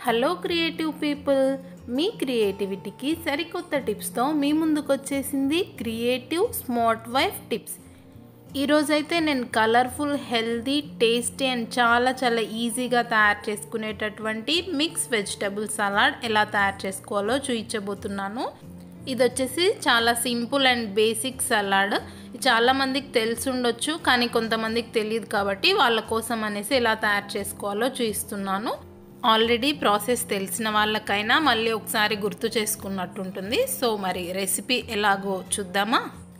hello creative people మీ క్రియేటివిటీకి సరికొత్త టిప్స్తో మీ ముందుకు వచ్చేసింది క్రియేటివ్ స్మార్ట్ వైఫ్ టిప్స్ ఈరోజైతే నేను కలర్ఫుల్ హెల్దీ టేస్టీ అండ్ చాలా చాలా ఈజీగా తయారు చేసుకునేటటువంటి మిక్స్ వెజిటబుల్ సలాడ్ ఎలా తయారు చేసుకోవాలో చూపించబోతున్నాను ఇది వచ్చేసి చాలా సింపుల్ అండ్ బేసిక్ సలాడ్ చాలా మందికి తెలిసి ఉండొచ్చు కానీ కొంతమందికి తెలియదు కాబట్టి వాళ్ళ కోసం అనేసి ఎలా తయారు చేసుకోవాలో చూపిస్తున్నాను ఆల్రెడీ ప్రాసెస్ తెలిసిన వాళ్ళకైనా మళ్ళీ ఒకసారి గుర్తు చేసుకున్నట్టుంటుంది సో మరి రెసిపీ ఎలాగో చూద్దామా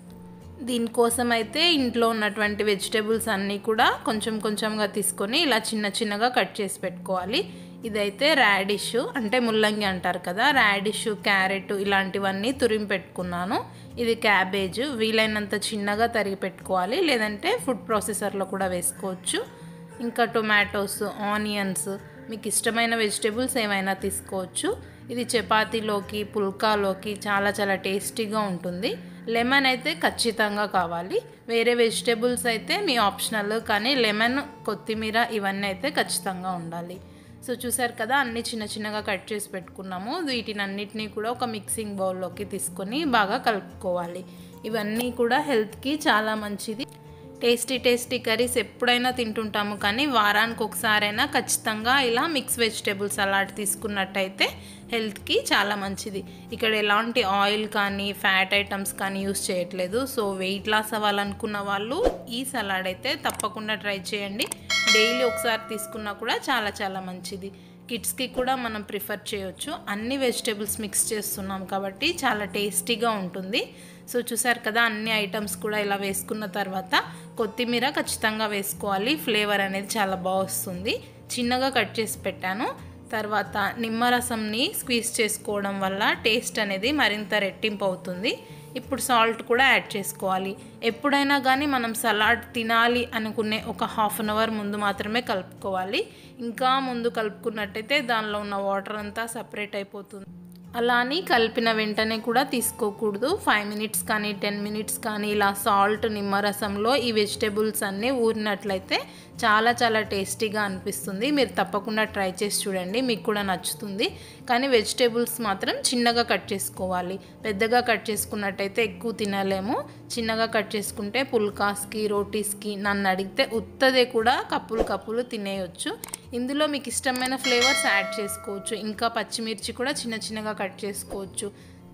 దీనికోసం అయితే ఇంట్లో ఉన్నటువంటి వెజిటేబుల్స్ అన్నీ కూడా కొంచెం కొంచెంగా తీసుకొని ఇలా చిన్న చిన్నగా కట్ చేసి పెట్టుకోవాలి ఇదైతే రాడిష్ అంటే ముల్లంగి అంటారు కదా రాడిష్ క్యారెట్ ఇలాంటివన్నీ తురిమి పెట్టుకున్నాను ఇది క్యాబేజ్ వీలైనంత చిన్నగా తరిగి పెట్టుకోవాలి లేదంటే ఫుడ్ ప్రాసెసర్లో కూడా వేసుకోవచ్చు ఇంకా టొమాటోస్ ఆనియన్స్ మీకు ఇష్టమైన వెజిటేబుల్స్ ఏమైనా తీసుకోవచ్చు ఇది చపాతీలోకి పుల్కాలోకి చాలా చాలా టేస్టీగా ఉంటుంది లెమన్ అయితే ఖచ్చితంగా కావాలి వేరే వెజిటేబుల్స్ అయితే మీ ఆప్షనల్ కానీ లెమన్ కొత్తిమీర ఇవన్నీ అయితే ఖచ్చితంగా ఉండాలి సో చూసారు కదా అన్ని చిన్న చిన్నగా కట్ చేసి పెట్టుకున్నాము వీటిని అన్నిటినీ కూడా ఒక మిక్సింగ్ బౌల్లోకి తీసుకొని బాగా కలుపుకోవాలి ఇవన్నీ కూడా హెల్త్కి చాలా మంచిది టేస్టీ టేస్టీ కర్రీస్ ఎప్పుడైనా తింటుంటాము కానీ వారానికి ఒకసారైనా ఖచ్చితంగా ఇలా మిక్స్ వెజిటేబుల్ సలాడ్ తీసుకున్నట్టయితే హెల్త్కి చాలా మంచిది ఇక్కడ ఎలాంటి ఆయిల్ కానీ ఫ్యాట్ ఐటమ్స్ కానీ యూస్ చేయట్లేదు సో వెయిట్ లాస్ అవ్వాలనుకున్న వాళ్ళు ఈ సలాడ్ అయితే తప్పకుండా ట్రై చేయండి డైలీ ఒకసారి తీసుకున్నా కూడా చాలా చాలా మంచిది కిడ్స్కి కూడా మనం ప్రిఫర్ చేయొచ్చు అన్ని వెజిటేబుల్స్ మిక్స్ చేస్తున్నాం కాబట్టి చాలా టేస్టీగా ఉంటుంది సో చూసారు కదా అన్ని ఐటమ్స్ కూడా ఇలా వేసుకున్న తర్వాత కొత్తిమీర ఖచ్చితంగా వేసుకోవాలి ఫ్లేవర్ అనేది చాలా బాగా వస్తుంది చిన్నగా కట్ చేసి పెట్టాను తర్వాత నిమ్మరసంని స్క్వీజ్ చేసుకోవడం వల్ల టేస్ట్ అనేది మరింత రెట్టింపు అవుతుంది ఇప్పుడు సాల్ట్ కూడా యాడ్ చేసుకోవాలి ఎప్పుడైనా కానీ మనం సలాడ్ తినాలి అనుకునే ఒక హాఫ్ అన్ అవర్ ముందు మాత్రమే కలుపుకోవాలి ఇంకా ముందు కలుపుకున్నట్టయితే దానిలో ఉన్న వాటర్ అంతా సపరేట్ అయిపోతుంది అలా అని కలిపిన వెంటనే కూడా తీసుకోకూడదు ఫైవ్ మినిట్స్ కానీ టెన్ మినిట్స్ కానీ ఇలా సాల్ట్ నిమ్మరసంలో ఈ వెజిటేబుల్స్ అన్నీ ఊరినట్లయితే చాలా చాలా టేస్టీగా అనిపిస్తుంది మీరు తప్పకుండా ట్రై చేసి చూడండి మీకు కూడా నచ్చుతుంది కానీ వెజిటేబుల్స్ మాత్రం చిన్నగా కట్ చేసుకోవాలి పెద్దగా కట్ చేసుకున్నట్టయితే ఎక్కువ తినలేము చిన్నగా కట్ చేసుకుంటే పుల్కాస్కి రోటీస్కి నన్ను అడిగితే ఉత్తదే కూడా కప్పులు కప్పులు తినేయొచ్చు ఇందులో మీకు ఇష్టమైన ఫ్లేవర్స్ యాడ్ చేసుకోవచ్చు ఇంకా పచ్చిమిర్చి కూడా చిన్న చిన్నగా కట్ చేసుకోవచ్చు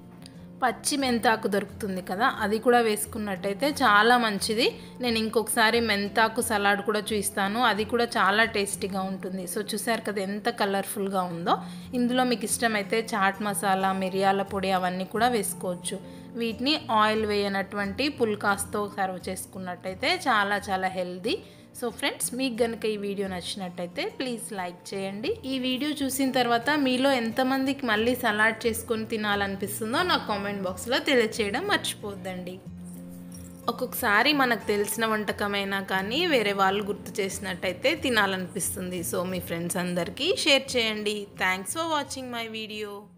పచ్చి మెంతాకు దొరుకుతుంది కదా అది కూడా వేసుకున్నట్టయితే చాలా మంచిది నేను ఇంకొకసారి మెంతాకు సలాడ్ కూడా చూపిస్తాను అది కూడా చాలా టేస్టీగా ఉంటుంది సో చూసారు కదా ఎంత కలర్ఫుల్గా ఉందో ఇందులో మీకు ఇష్టమైతే చాట్ మసాలా మిరియాల పొడి అవన్నీ కూడా వేసుకోవచ్చు వీటిని ఆయిల్ వేయనటువంటి పుల్కాస్తో సర్వ్ చేసుకున్నట్టయితే చాలా చాలా హెల్దీ సో ఫ్రెండ్స్ మీకు కనుక ఈ వీడియో నచ్చినట్టయితే ప్లీజ్ లైక్ చేయండి ఈ వీడియో చూసిన తర్వాత మీలో ఎంతమందికి మళ్ళీ సలాడ్ చేసుకొని తినాలనిపిస్తుందో నాకు కామెంట్ బాక్స్లో తెలియచేయడం మర్చిపోద్దండి ఒక్కొక్కసారి మనకు తెలిసిన వంటకమైనా కానీ వేరే వాళ్ళు గుర్తు చేసినట్టయితే తినాలనిపిస్తుంది సో మీ ఫ్రెండ్స్ అందరికీ షేర్ చేయండి thanks for watching my video